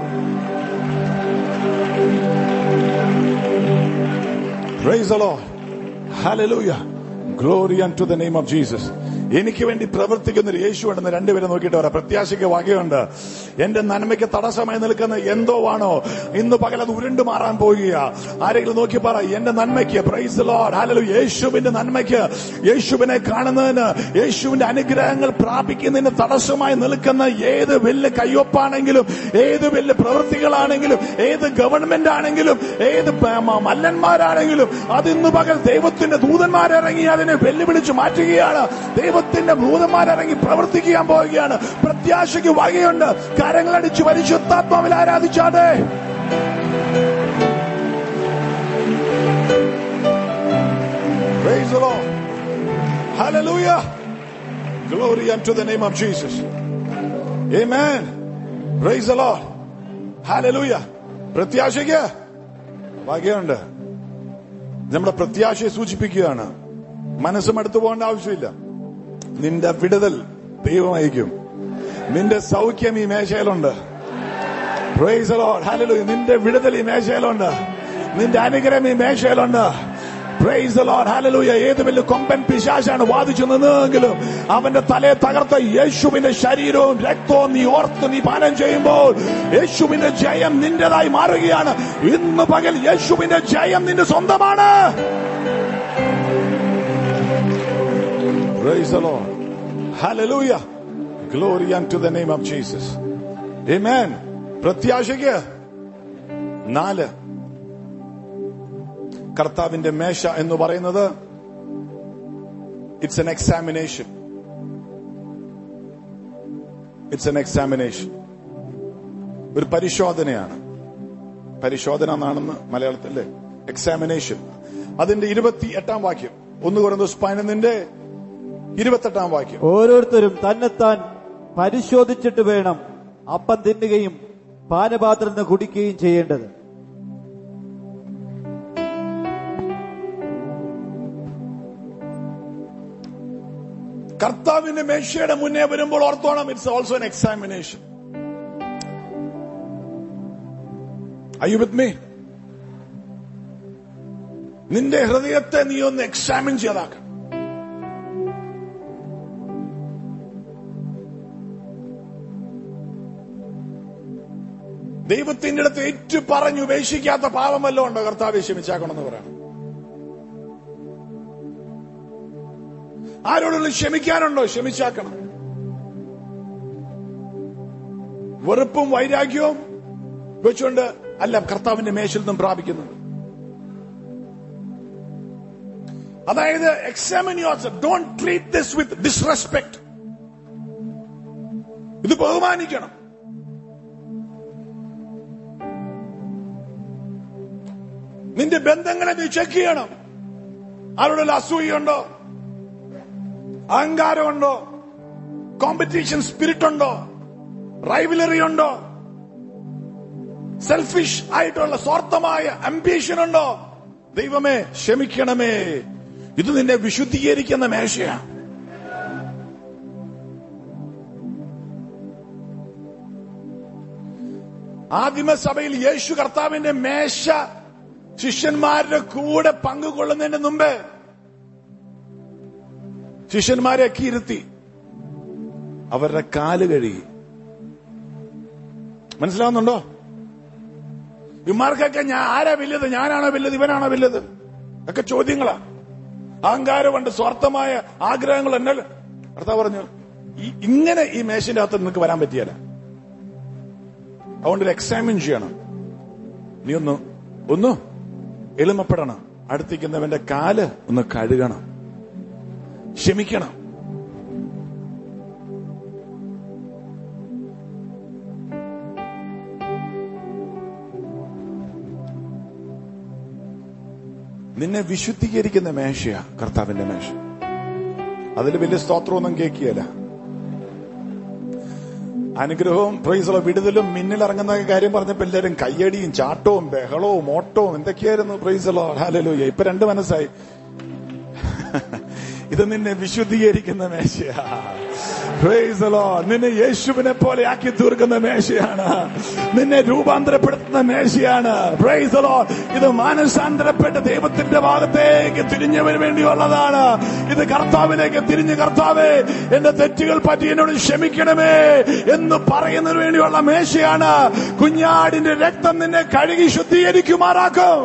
A: Praise the Lord. Hallelujah. Glory unto the name of Jesus. എനിക്ക് വേണ്ടി പ്രവർത്തിക്കുന്ന ഒരു യേശു ഉണ്ടെന്ന് രണ്ടുപേരെ നോക്കിയിട്ട് പറയാം പ്രത്യാശയ്ക്ക് വകയുണ്ട് എന്റെ നന്മയ്ക്ക് തടസ്സമായി നിൽക്കുന്ന എന്തോ ആണോ ഇന്ന് പകൽ അത് ഉരുണ്ടു മാറാൻ പോകുക ആരെങ്കിലും നോക്കി പറ എന്റെ നന്മയ്ക്ക് പ്രൈസ് ലോഡ് ഹാലലു യേശുവിന്റെ നന്മയ്ക്ക് യേശുവിനെ കാണുന്നതിന് യേശുവിന്റെ അനുഗ്രഹങ്ങൾ പ്രാപിക്കുന്നതിന് തടസ്സമായി നിൽക്കുന്ന ഏത് വലിയ കയ്യൊപ്പാണെങ്കിലും ഏത് വലിയ പ്രവൃത്തികളാണെങ്കിലും ഏത് ഗവൺമെന്റ് ആണെങ്കിലും ഏത് പ- മ- മല്ലന്മാരാണെങ്കിലും അത് ഇന്ന് പകൽ ദൈവത്തിന്റെ ദൂതന്മാരിറങ്ങി അതിനെ വെല്ലുവിളിച്ച് മാറ്റുകയാണ് ദൈവത്തിന്റെ ദൂതന്മാരിറങ്ങി പ്രവർത്തിക്കാൻ പോവുകയാണ് പ്രത്യാശയ്ക്ക് വകയുണ്ട് കരങ്ങളടിച്ച് പരിശുദ്ധാത്മാവിൽ ആരാധിച്ചാതെ Praise the Lord. Hallelujah. Glory unto the name of Jesus. Amen. Praise the Lord. Hallelujah. പ്രത്യാശയ്ക്ക് വകയുണ്ട് നമ്മുടെ പ്രത്യാശയെ സൂചിപ്പിക്കുകയാണ് മനസ്സും അടുത്തു പോകേണ്ട ആവശ്യമില്ല നിന്റെ വിടുതൽ ദൈവമായിരിക്കും നിന്റെ സൗഖ്യം ഈ മേശയിലുണ്ട് Praise the Lord. Hallelujah. നിന്റെ വിടുതൽ ഈ മേശയിലുണ്ട് നിന്റെ അനുഗ്രഹം ഈ മേശയിലുണ്ട് Praise the Lord. Hallelujah. ഏത് വലിയ കൊമ്പൻ പിശാശാണ് വാദിച്ചു നിന്നതെങ്കിലും അവന്റെ തലയെ തകർത്ത യേശുവിന്റെ ശരീരവും രക്തവും നീ ഓർത്ത് നീ പാനം ചെയ്യുമ്പോൾ യേശുവിന്റെ ജയം നിന്റേതായി മാറുകയാണ് ഇന്ന് പകൽ യേശുവിന്റെ ജയം നിന്റെ സ്വന്തമാണ് Praise the Lord. Hallelujah. Glory unto the name of Jesus. Amen. പ്രത്യാശയ്ക്ക് നാല് കർത്താവിന്റെ മേശ എന്ന് പറയുന്നത് it's an examination it's an examination ഒരു പരിശോധനയാണ് പരിശോധന എന്നാണെന്ന് മലയാളത്തിലെ എക്സാമിനേഷൻ അതിന്റെ ഇരുപത്തി എട്ടാം വാക്യം ഒന്ന് കുറഞ്ഞ പതിനൊന്നിന്റെ ഇരുപത്തെട്ടാം വാക്യം
B: ഓരോരുത്തരും തന്നെത്താൻ പരിശോധിച്ചിട്ട് വേണം അപ്പം തിന്നുകയും പാനപാത്രം നിന്ന് കുടിക്കുകയും ചെയ്യേണ്ടത്
A: കർത്താവിന്റെ മേശയുടെ മുന്നേ വരുമ്പോൾ ഓർത്തോണം it's also an examination Are you with me? നിന്റെ ഹൃദയത്തെ നീ ഒന്ന് എക്സാമിൻ ചെയ്താക്കണം ദൈവത്തിന്റെ അടുത്ത് ഏറ്റു പറഞ്ഞു ഉപേക്ഷിക്കാത്ത പാപമല്ലോ ഉണ്ടോ കർത്താവ് ക്ഷമിച്ചാക്കണമെന്ന് പറയണം ആരോടുള്ള ക്ഷമിക്കാനുണ്ടോ ക്ഷമിച്ചാക്കണം വെറുപ്പും വൈരാഗ്യവും വെച്ചുകൊണ്ട് അല്ല കർത്താവിന്റെ മേശിൽ നിന്നും പ്രാപിക്കുന്നത് അതായത് examine your don't treat this with disrespect ഇത് ബഹുമാനിക്കണം നിന്റെ ബന്ധങ്ങളെ നീ ചെക്ക് ചെയ്യണം ആരോടുള്ള അസൂയുണ്ടോ അഹങ്കാരമുണ്ടോ കോമ്പറ്റീഷൻ സ്പിരിറ്റ് ഉണ്ടോ റൈവലറി ഉണ്ടോ സെൽഫിഷ് ആയിട്ടുള്ള സ്വാർത്ഥമായ അംബീഷൻ ഉണ്ടോ ദൈവമേ ക്ഷമിക്കണമേ ഇത് നിന്നെ വിശുദ്ധീകരിക്കുന്ന മേശയാണ് ആദിമസഭയിൽ യേശു കർത്താവിന്റെ മേശ ശിഷ്യന്മാരുടെ കൂടെ പങ്കുകൊള്ളുന്നതിന് മുമ്പ് ശിഷ്യന്മാരെ ഒക്കെ ഇരുത്തി അവരുടെ കാല് കഴുകി മനസ്സിലാവുന്നുണ്ടോ ഇമാർക്കൊക്കെ ഞാൻ ആരാ വലുത് ഞാനാണോ വലുത് ഇവനാണോ വലുത് ഒക്കെ ചോദ്യങ്ങളാ അഹങ്കാരമുണ്ട് സ്വാർത്ഥമായ ആഗ്രഹങ്ങൾ എന്നെ കർത്താവ് പറഞ്ഞു ഈ- ഇങ്ങനെ ഈ മേശന്റെ അകത്ത് നിനക്ക് വരാൻ പറ്റിയല്ല അതുകൊണ്ട് ഒരു എക്സാമിൻ ചെയ്യണം നീ ഒന്ന് ഒന്ന് എളിമപ്പെടണം അടുത്തിരിക്കുന്നവന്റെ കാല് ഒന്ന് കഴുകണം ക്ഷമിക്കണം നിന്നെ വിശുദ്ധീകരിക്കുന്ന മേശയാ കർത്താവിന്റെ മേശ അതിൽ വലിയ സ്തോത്രമൊന്നും കേൾക്കുകയല്ല അനുഗ്രഹവും പ്രൈസുള്ള വിടുതലും മിന്നിലിറങ്ങുന്ന കാര്യം പറഞ്ഞപ്പോ എല്ലാവരും കയ്യടിയും ചാട്ടവും ബഹളവും ഓട്ടവും എന്തൊക്കെയായിരുന്നു പ്രൈസുള്ള ഹാലലൂയ ഇപ്പൊ രണ്ട് മനസ്സായി ഇത് നിന്നെ വിശുദ്ധീകരിക്കുന്ന മേശയാ Praise the Lord. നിന്നെ യേശുവിനെ പോലെ ആക്കി തീർക്കുന്ന മേശയാണ് നിന്നെ രൂപാന്തരപ്പെടുത്തുന്ന മേശയാണ് Praise the Lord. ഇത് മാനസാന്തരപ്പെട്ട് ദൈവത്തിന്റെ ഭാഗത്തേക്ക് തിരിഞ്ഞവന് വേണ്ടിയുള്ളതാണ് ഇത് കർത്താവിലേക്ക് തിരിഞ്ഞ് കർത്താവേ എന്റെ തെറ്റുകൾ പറ്റി എന്നോട് ക്ഷമിക്കണമേ എന്ന് പറയുന്നതിന് വേണ്ടിയുള്ള മേശയാണ് കുഞ്ഞാടിന്റെ രക്തം നിന്നെ കഴുകി ശുദ്ധീകരിക്കുമാറാക്കും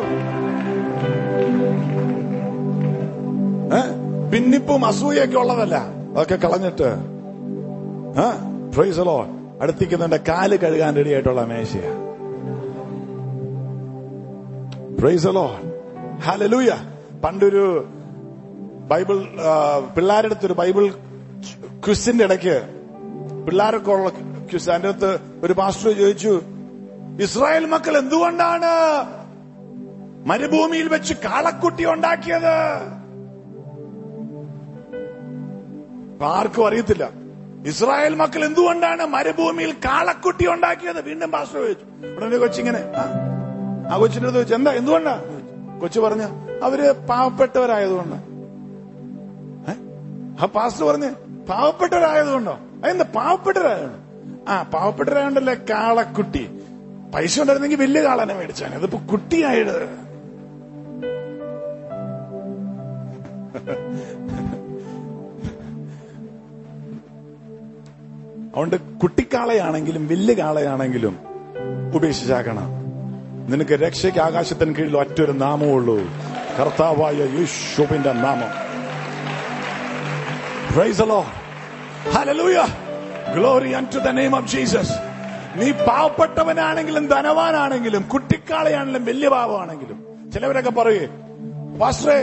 A: ഏ? ഭിന്നിപ്പും അസൂയൊക്കെ ഉള്ളതല്ല അതൊക്കെ കളഞ്ഞിട്ട് ഫ്രൈസലോ അടുത്തിക്കുന്നവന്റെ കാല് കഴുകാൻ റെഡിയായിട്ടുള്ള മേശയാ ഫ്രൈസലോ ഹലലൂയ പണ്ടൊരു ബൈബിൾ ആ, പിള്ളേരുടെ അടുത്തൊരു ബൈബിൾ ക്വിസിന്റെ ഇടയ്ക്ക് പിള്ളേരൊക്കെ ഉള്ള ക്വിസ് അതിന്റെ അകത്ത് ഒരു മാസ്റ്റർ ചോദിച്ചു ഇസ്രായേൽ മക്കൾ എന്തുകൊണ്ടാണ് മരുഭൂമിയിൽ വെച്ച് കാളക്കുട്ടി ഉണ്ടാക്കിയത് അപ്പൊ ആർക്കും അറിയത്തില്ല ഇസ്രായേൽ മക്കൾ എന്തുകൊണ്ടാണ് മരുഭൂമിയിൽ കാളക്കുട്ടി ഉണ്ടാക്കിയത് വീണ്ടും പാസ്റ്റർ ചോദിച്ചു ഉടനെ കൊച്ചിങ്ങനെ ആ ആ കൊച്ചിന്റെ അടുത്ത് ചോദിച്ചു എന്താ എന്തുകൊണ്ടാ കൊച്ചു പറഞ്ഞു അവര് പാവപ്പെട്ടവരായതുകൊണ്ട് ഏ? ആ പാസ്റ്റർ പറഞ്ഞ് പാവപ്പെട്ടവരായതുകൊണ്ടോ എന്താ പാവപ്പെട്ടവരായതുകൊണ്ട് ആ പാവപ്പെട്ടവരായോണ്ടല്ലേ കാളക്കുട്ടി പൈസ ഉണ്ടായിരുന്നെങ്കിൽ വലിയ കാളനെ മേടിച്ചാണ് അതിപ്പോ കുട്ടിയായത് അതുകൊണ്ട് കുട്ടിക്കാളയാണെങ്കിലും വലിയ കാളയാണെങ്കിലും ഉപേക്ഷിച്ചാക്കണം നിനക്ക് രക്ഷയ്ക്ക് ആകാശത്തിന് കീഴിൽ ഒറ്റൊരു നാമമേ ഉള്ളൂ കർത്താവായ യേശുവിന്റെ നാമം Praise the Lord. Hallelujah. Glory unto the name of Jesus. നീ പാവപ്പെട്ടവനാണെങ്കിലും ധനവാനാണെങ്കിലും കുട്ടിക്കാളയാണെങ്കിലും വലിയ പാവമാണെങ്കിലും ചിലവരൊക്കെ പറയേ പാസ്റ്ററെ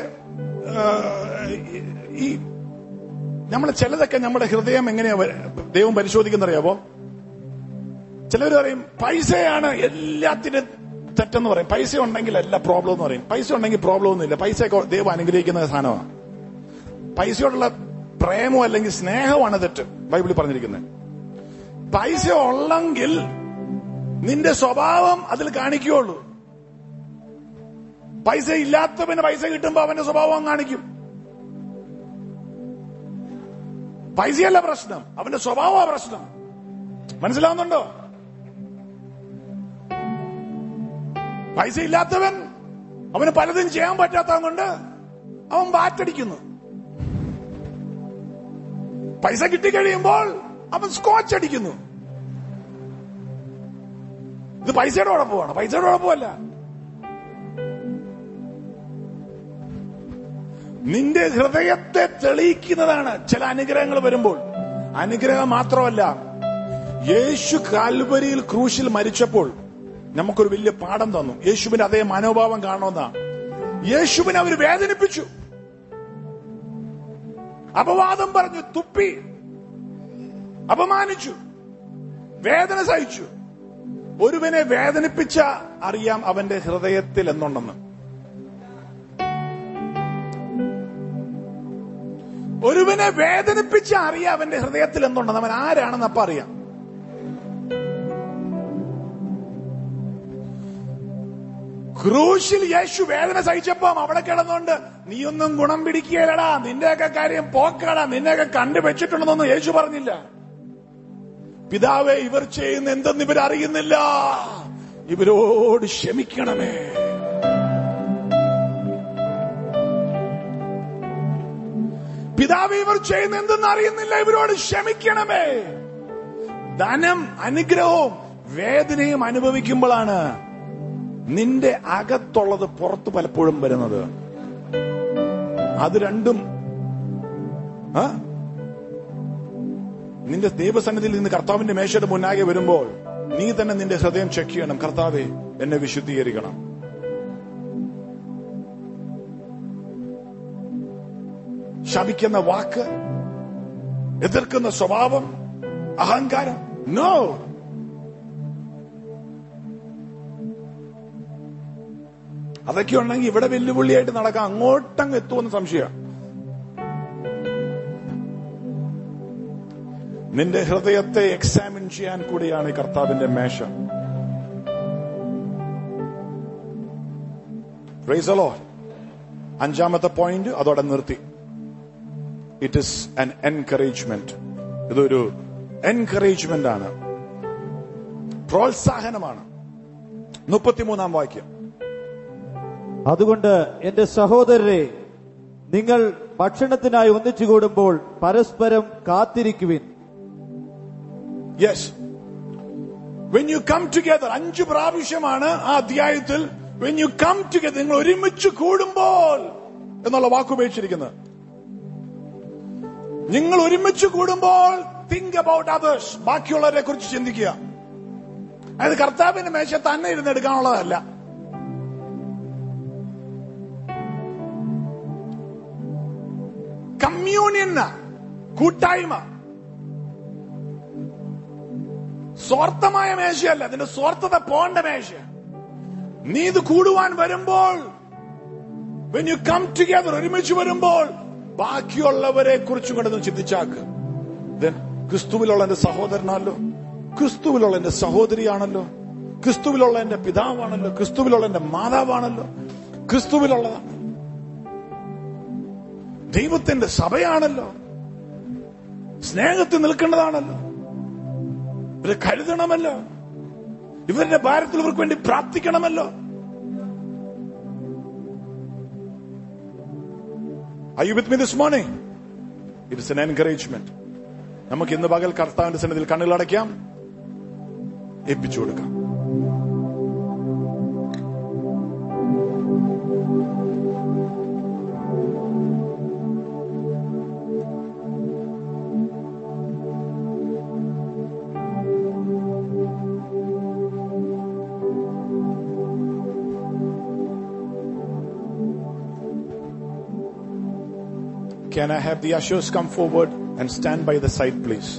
A: ഈ നമ്മൾ ചിലതൊക്കെ നമ്മുടെ ഹൃദയം എങ്ങനെയാ വ- ദൈവം പരിശോധിക്കുന്നറിയാവോ ചിലവർ പറയും പൈസയാണ് എല്ലാത്തിനും തെറ്റെന്ന് പറയും പൈസ ഉണ്ടെങ്കിൽ അല്ല പ്രോബ്ലം എന്ന് പറയും പൈസ ഉണ്ടെങ്കിൽ പ്രോബ്ലം ഒന്നുമില്ല പൈസയൊക്കെ ദൈവം അനുഗ്രഹിക്കുന്ന സാധനമാണ് പൈസയോടുള്ള പ്രേമോ അല്ലെങ്കിൽ സ്നേഹമാണ് തെറ്റ് ബൈബിളിൽ പറഞ്ഞിരിക്കുന്നത് പൈസ ഉള്ളെങ്കിൽ നിന്റെ സ്വഭാവം അതിൽ കാണിക്കുകയുള്ളൂ പൈസ ഇല്ലാത്തവന് പൈസ കിട്ടുമ്പോ അവന്റെ സ്വഭാവം കാണിക്കും പൈസയല്ല പ്രശ്നം അവന്റെ സ്വഭാവ പ്രശ്നം മനസ്സിലാവുന്നുണ്ടോ പൈസ ഇല്ലാത്തവൻ അവന് പലതും ചെയ്യാൻ പറ്റാത്തവൻ കൊണ്ട് അവൻ ബാറ്റടിക്കുന്നു പൈസ കിട്ടിക്കഴിയുമ്പോൾ അവൻ സ്കോച്ച് അടിക്കുന്നു ഇത് പൈസയുടെ കുഴപ്പമാണ് പൈസയുടെ കുഴപ്പമല്ല നിന്റെ ഹൃദയത്തെ തെളിയിക്കുന്നതാണ് ചില അനുഗ്രഹങ്ങൾ വരുമ്പോൾ അനുഗ്രഹം മാത്രമല്ല യേശു കാൽവരിയിൽ ക്രൂശിൽ മരിച്ചപ്പോൾ നമുക്കൊരു വലിയ പാഠം തന്നു യേശുവിന്റെ അതേ മനോഭാവം കാണണമെന്ന യേശുവിനെ അവർ വേദനിപ്പിച്ചു അപവാദം പറഞ്ഞു തുപ്പി അപമാനിച്ചു വേദന സഹിച്ചു ഒരുവനെ വേദനിപ്പിച്ച അറിയാം അവന്റെ ഹൃദയത്തിൽ എന്നുണ്ടെന്ന് ഒരുവനെ വേദനിപ്പിച്ച അറിയാം അവന്റെ ഹൃദയത്തിൽ എന്തുണ്ടെന്ന് അവൻ ആരാണെന്ന് അപ്പൊ അറിയാം ക്രൂശിൽ യേശു വേദന സഹിച്ചപ്പം അവിടെ കിടന്നുകൊണ്ട് നീയൊന്നും ഗുണം പിടിക്കുകയല്ലടാ നിന്റെയൊക്കെ കാര്യം പോക്കാടാ നിന്നെയൊക്കെ കണ്ടുവച്ചിട്ടുണ്ടെന്നൊന്നും യേശു പറഞ്ഞില്ല പിതാവെ ഇവർ ചെയ്യുന്ന എന്തെന്ന് ഇവർ അറിയുന്നില്ല ഇവരോട് ക്ഷമിക്കണമേ പിതാവ് ഇവർ ചെയ്യുന്ന എന്തെന്ന് അറിയുന്നില്ല ഇവരോട് ക്ഷമിക്കണമേ ധനം അനുഗ്രഹവും വേദനയും അനുഭവിക്കുമ്പോഴാണ് നിന്റെ അകത്തുള്ളത് പുറത്ത് പലപ്പോഴും വരുന്നത് അത് രണ്ടും ആ? നിന്റെ ദൈവസന്നിധിയിൽ നിന്ന് കർത്താവിന്റെ മേശയുടെ മുന്നാകെ വരുമ്പോൾ നീ തന്നെ നിന്റെ ഹൃദയം ചെക്ക് ചെയ്യണം കർത്താവെ എന്നെ വിശുദ്ധീകരിക്കണം ശപിക്കുന്ന വാക്ക് എതിർക്കുന്ന സ്വഭാവം അഹങ്കാരം നോ അതൊക്കെ ഉണ്ടെങ്കിൽ ഇവിടെ വെല്ലുവിളിയായിട്ട് നടക്കാം അങ്ങോട്ടങ്ങ് എത്തുമെന്ന് സംശയം നിന്റെ ഹൃദയത്തെ എക്സാമിൻ ചെയ്യാൻ കൂടിയാണ് ഈ കർത്താവിന്റെ മേശ Praise the Lord. അഞ്ചാമത്തെ പോയിന്റ് അതോടെ നിർത്തി ഇറ്റ് ഇസ് ആൻ എൻകറേജ്മെന്റ് ഇതൊരു എൻകറേജ്മെന്റ് ആണ് പ്രോത്സാഹനമാണ് മുപ്പത്തിമൂന്നാം വാക്യം
B: അതുകൊണ്ട് എന്റെ സഹോദരരെ നിങ്ങൾ ഭക്ഷണത്തിനായി ഒന്നിച്ചു കൂടുമ്പോൾ പരസ്പരം കാത്തിരിക്കുവിൻ
A: yes when you come together അഞ്ച് പ്രാവശ്യമാണ് ആ അധ്യായത്തിൽ വെൻ യു കം ടുഗദർ നിങ്ങൾ ഒരുമിച്ച് കൂടുമ്പോൾ എന്നുള്ള വാക്കുപയോഗിച്ചിരിക്കുന്നത് നിങ്ങൾ ഒരുമിച്ച് കൂടുമ്പോൾ തിങ്ക് അബൌട്ട് അതേഴ്സ് ബാക്കിയുള്ളവരെ കുറിച്ച് ചിന്തിക്കുക അതായത് കർത്താവിന്റെ മേശ തന്നെ ഇരുന്ന് എടുക്കാനുള്ളതല്ല കമ്മ്യൂണിയൻ കൂട്ടായ്മ സ്വാർത്ഥമായ മേശയല്ല അതിന്റെ സ്വാർത്ഥത പോണ്ട മേശ നീ ഇത് കൂടുവാൻ വരുമ്പോൾ വെൻ യു കം ടുഗദർ ഒരുമിച്ച് വരുമ്പോൾ ബാക്കിയുള്ളവരെ കുറിച്ചും കൂടെ ചിന്തിച്ചാക്ക് Then ക്രിസ്തുവിലുള്ള എന്റെ സഹോദരനാണല്ലോ ക്രിസ്തുവിലുള്ള എന്റെ സഹോദരിയാണല്ലോ ക്രിസ്തുവിലുള്ള എന്റെ പിതാവാണല്ലോ ക്രിസ്തുവിലുള്ള എന്റെ മാതാവാണല്ലോ ക്രിസ്തുവിലുള്ളതാണ് ദൈവത്തിന്റെ സഭയാണല്ലോ സ്നേഹത്തിൽ നിൽക്കേണ്ടതാണല്ലോ ഇവരെ കരുതണമല്ലോ ഇവരുടെ ഭാരത്തിൽ ഇവർക്ക് വേണ്ടി പ്രാർത്ഥിക്കണമല്ലോ Are you with me this morning? It is an encouragement. നമുക്ക് ഇന്ന് പകൽ കർത്താവിന്റെ സന്നിധിയിൽ കണ്ണുകളടയ്ക്കാം ഏൽപ്പിച്ചു കൊടുക്കാം Can I have the ushers come forward and stand by the side, please?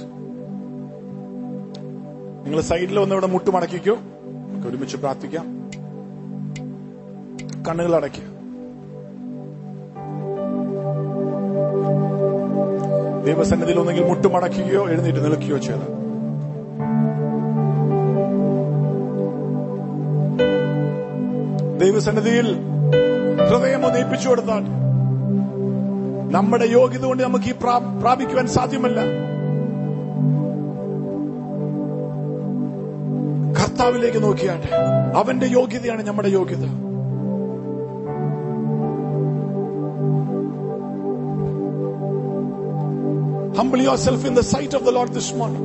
A: നിങ്ങൾ സൈഡിൽ ഒന്ന് ഇവിടെ മുട്ടുമടക്കിക്കോ നമുക്ക് ഒരുമിച്ച് പ്രാർത്ഥിക്കാം കണ്ണുകൾ അടയ്ക്കുക ദൈവസന്നിധിയിൽ ഒന്നെങ്കിൽ മുട്ടുമടക്കുകയോ എഴുന്നേറ്റ് നിൽക്കുകയോ ചെയ്ത് ദൈവസന്നിധിയിൽ ഹൃദയം ഒന്ന് ഏൽപ്പിച്ചു കൊടുത്താൽ നമ്മുടെ യോഗ്യത കൊണ്ട് നമുക്ക് ഈ പ്രാ- പ്രാപിക്കുവാൻ സാധ്യമല്ല കർത്താവിലേക്ക് നോക്കിയാട്ടെ അവന്റെ യോഗ്യതയാണ് നമ്മുടെ യോഗ്യത Humble yourself in the sight of the Lord this morning.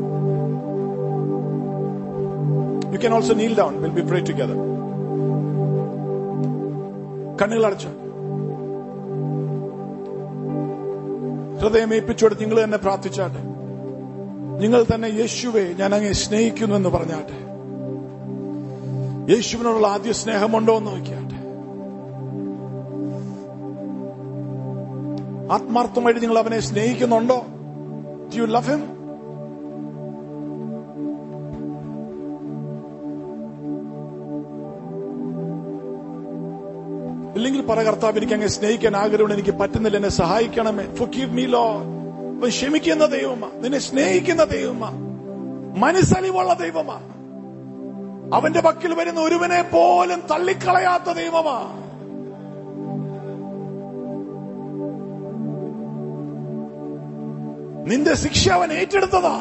A: You can also kneel down. We'll be pray together. കണ്ണുകൾ അടച്ചു ഹൃദയം ഏൽപ്പിച്ചോട് നിങ്ങൾ തന്നെ പ്രാർത്ഥിച്ചാട്ടെ നിങ്ങൾ തന്നെ യേശുവെ ഞാൻ അങ്ങേ സ്നേഹിക്കുന്നു എന്ന് പറഞ്ഞാട്ടെ യേശുവിനോടുള്ള ആദ്യ സ്നേഹമുണ്ടോ എന്ന് നോക്കിയാട്ടെ ആത്മാർത്ഥമായിട്ട് നിങ്ങൾ അവനെ സ്നേഹിക്കുന്നുണ്ടോ ഡു യു ലവ് ഹിം ഇല്ലെങ്കിൽ പറ കർത്താവ് എനിക്ക് അങ്ങ് സ്നേഹിക്കാൻ ആഗ്രഹമുണ്ട് എനിക്ക് പറ്റുന്നില്ല എന്നെ സഹായിക്കണമേ forgive me Lord അവൻ ക്ഷമിക്കുന്ന ദൈവമാ നിന്നെ സ്നേഹിക്കുന്ന ദൈവമാ മനസ്സലിവുള്ള ദൈവമാ അവന്റെ പക്കൽ വരുന്ന ഒരുവനെ പോലും തള്ളിക്കളയാത്ത ദൈവമാ നിന്റെ ശിക്ഷ അവൻ ഏറ്റെടുത്തതാ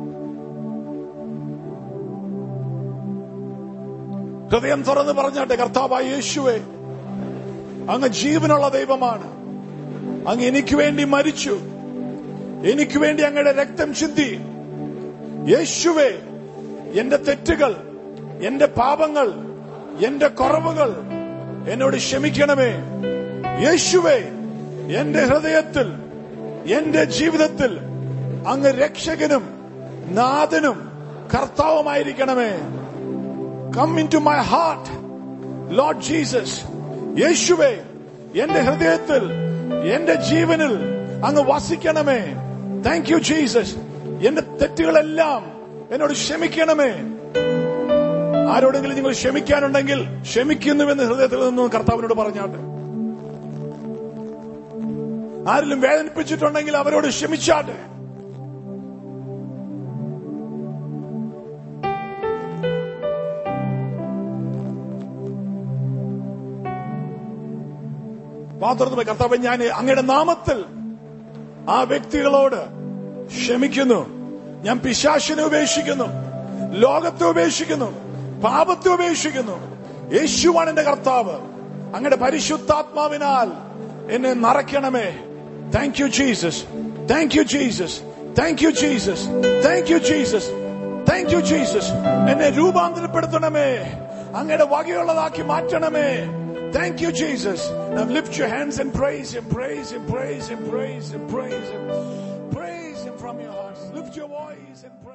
A: ഹൃദയം തുറന്ന് പറഞ്ഞാട്ടെ കർത്താവായ യേശുവേ അങ്ങ് ജീവനുള്ള ദൈവമാണ് അങ്ങ് എനിക്ക് വേണ്ടി മരിച്ചു എനിക്ക് വേണ്ടി അങ്ങയുടെ രക്തം ചിന്തി യേശുവേ എന്റെ തെറ്റുകൾ എന്റെ പാപങ്ങൾ എന്റെ കുറവുകൾ എന്നോട് ക്ഷമിക്കണമേ യേശുവേ എന്റെ ഹൃദയത്തിൽ എന്റെ ജീവിതത്തിൽ അങ്ങ് രക്ഷകനും നാഥനും കർത്താവുമായിരിക്കണമേ come into my heart Lord Jesus യേശുവേ എന്റെ ഹൃദയത്തിൽ എന്റെ ജീവനിൽ അങ്ങ് വസിക്കണമേ താങ്ക് യു ജീസസ് എന്റെ തെറ്റുകളെല്ലാം എന്നോട് ക്ഷമിക്കണമേ ആരോടെങ്കിലും നിങ്ങൾ ക്ഷമിക്കാനുണ്ടെങ്കിൽ ക്ഷമിക്കുന്നുവെന്ന് ഹൃദയത്തിൽ നിന്നും കർത്താവിനോട് പറഞ്ഞാട്ടെ ആരെങ്കിലും വേദനിപ്പിച്ചിട്ടുണ്ടെങ്കിൽ അവരോട് ക്ഷമിച്ചാട്ടെ പാത്രത്തിന് കർത്താവ് ഞാൻ അങ്ങയുടെ നാമത്തിൽ ആ വ്യക്തികളോട് ക്ഷമിക്കുന്നു ഞാൻ പിശാശിനെ ഉപേക്ഷിക്കുന്നു ലോകത്തെ ഉപേക്ഷിക്കുന്നു പാപത്തെ ഉപേക്ഷിക്കുന്നു യേശുവാണ് എന്റെ കർത്താവ് അങ്ങയുടെ പരിശുദ്ധാത്മാവിനാൽ എന്നെ നിറയ്ക്കണമേ thank you Jesus thank you Jesus thank you Jesus thank you Jesus thank you Jesus എന്നെ രൂപാന്തരപ്പെടുത്തണമേ അങ്ങയുടെ വകയുള്ളതാക്കി മാറ്റണമേ Thank you, Jesus. Now lift your hands and praise Him, praise Him, praise Him, praise Him, praise Him. Praise Him from your hearts. Lift your voice and praise